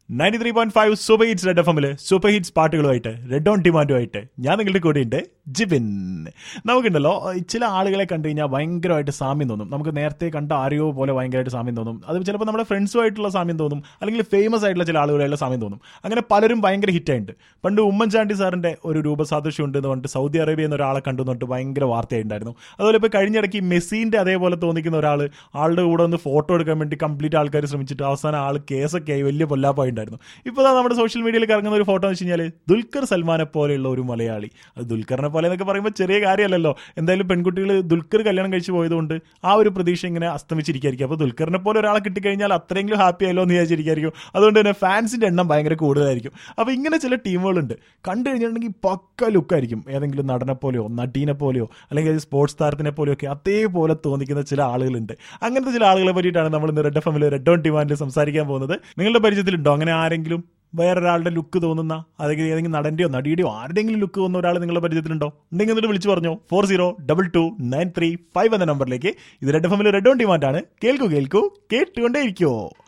ninety three point five super hits red F എമ്മില് super hits പാട്ടുകളുമായിട്ട് red on ഡിമാൻഡുമായിട്ട് ഞാൻ നിങ്ങളുടെ കൂടെയുണ്ട് ജിബിൻ നമുക്കുണ്ടല്ലോ ചില ആളുകളെ കണ്ടു കഴിഞ്ഞാൽ ഭയങ്കരമായിട്ട് സാമ്യം തോന്നും നമുക്ക് നേരത്തെ കണ്ട ആരെയോ പോലെ ഭയങ്കരമായിട്ട് സാമ്യം തോന്നും അത് ചിലപ്പോൾ നമ്മുടെ ഫ്രണ്ട്സുമായിട്ടുള്ള സാമ്യം തോന്നും അല്ലെങ്കിൽ ഫേമസ് ആയിട്ടുള്ള ചില ആളുകളുടെ സാമ്യം തോന്നും അങ്ങനെ പലരും ഭയങ്കര ഹിറ്റായിട്ടുണ്ട് പണ്ട് ഉമ്മൻചാണ്ടി സാറിന്റെ ഒരു രൂപസാദൃശ്യം ഉണ്ട് എന്ന് പറഞ്ഞിട്ട് സൗദി അറേബ്യ എന്ന ഒരാളെ കണ്ടു എന്നിട്ട് ഭയങ്കര വാർത്തയായിട്ടുണ്ടായിരുന്നു അതുപോലെ ഇപ്പോൾ കഴിഞ്ഞിടയ്ക്ക് മെസ്സിന്റെ അതേപോലെ തോന്നിക്കുന്ന ഒരാൾ ആളുടെ കൂടെ ഒന്ന് ഫോട്ടോ എടുക്കാൻ വേണ്ടി കംപ്ലീറ്റ് ആൾക്കാർ ശ്രമിച്ചിട്ട് അവസാനം ആൾ കേസൊക്കെ ആയി വലിയ പൊല്ലാപ്പായിട്ടുണ്ടായിരുന്നു ഇപ്പോൾ ദാ നമ്മുടെ സോഷ്യൽ മീഡിയയിൽ ഇറങ്ങുന്ന ഒരു ഫോട്ടോ എന്ന് വെച്ച് കഴിഞ്ഞാൽ ദുൽഖർ സൽമാനെ പോലെയുള്ള ഒരു മലയാളി അത് ദുൽഖറിനെ പോലെ എന്നൊക്കെ പറയുമ്പോൾ ചെറിയ കാര്യമല്ലല്ലോ എന്തായാലും പെൺകുട്ടികൾ ദുൽഖർ കല്യാണം കഴിച്ച് പോയതുകൊണ്ട് ആ ഒരു പ്രതീക്ഷ ഇങ്ങനെ അസ്തമിച്ചിരിക്കും അപ്പോൾ ദുൽഖറിനെ പോലെ ഒരാളെ കിട്ടിക്കഴിഞ്ഞാൽ അത്രയെങ്കിലും ഹാപ്പി ആയല്ലോ എന്ന് വിചാരിച്ചിരിക്കും അതുകൊണ്ട് തന്നെ ഫാൻസിന്റെ എണ്ണം ഭയങ്കര കൂടുതലായിരിക്കും അപ്പോൾ ഇങ്ങനെ ചില ടീമുകളുണ്ട് കണ്ടു കഴിഞ്ഞിട്ടുണ്ടെങ്കിൽ പക്ക ലുക്കായിരിക്കും ഏതെങ്കിലും നടനെ പോലെയോ നടീനെ പോലെയോ അല്ലെങ്കിൽ സ്പോർട്സ് താരത്തിനെ പോലെയോ ഒക്കെ അതേപോലെ തോന്നിക്കുന്ന ചില ആളുകളുണ്ട് അങ്ങനത്തെ ചില ആളുകളെ പറ്റിയിട്ടാണ് നമ്മൾ ഇന്ന് റെഡ് എഫ് എമ്മിൽ റെഡ് ഓൺ ഡിമാൻഡിൽ സംസാരിക്കാൻ പോകുന്നത് നിങ്ങളുടെ പരിചയത്തിലുണ്ടോ അങ്ങനെ ആരെങ്കിലും വേറൊരാളുടെ ലുക്ക് തോന്നുന്ന അല്ലെങ്കിൽ ഏതെങ്കിലും നടന്റെയോ നടിയുടെയോ ആരുടെയെങ്കിലും ലുക്ക് തോന്നുന്ന ഒരാൾ നിങ്ങളുടെ പരിചയത്തിലുണ്ടോ ഉണ്ടെങ്കിൽ എന്നിട്ട് വിളിച്ചു പറഞ്ഞോ four zero double two nine three five എന്ന നമ്പറിലേക്ക് ഇത് റെഡ് എഫ് എമ്മിൽ റെഡ് ഓൺ ഡിമാൻഡാണ് കേൾക്കൂ കേൾക്കൂ കേട്ടുകൊണ്ടേ ഇരിക്കുമോ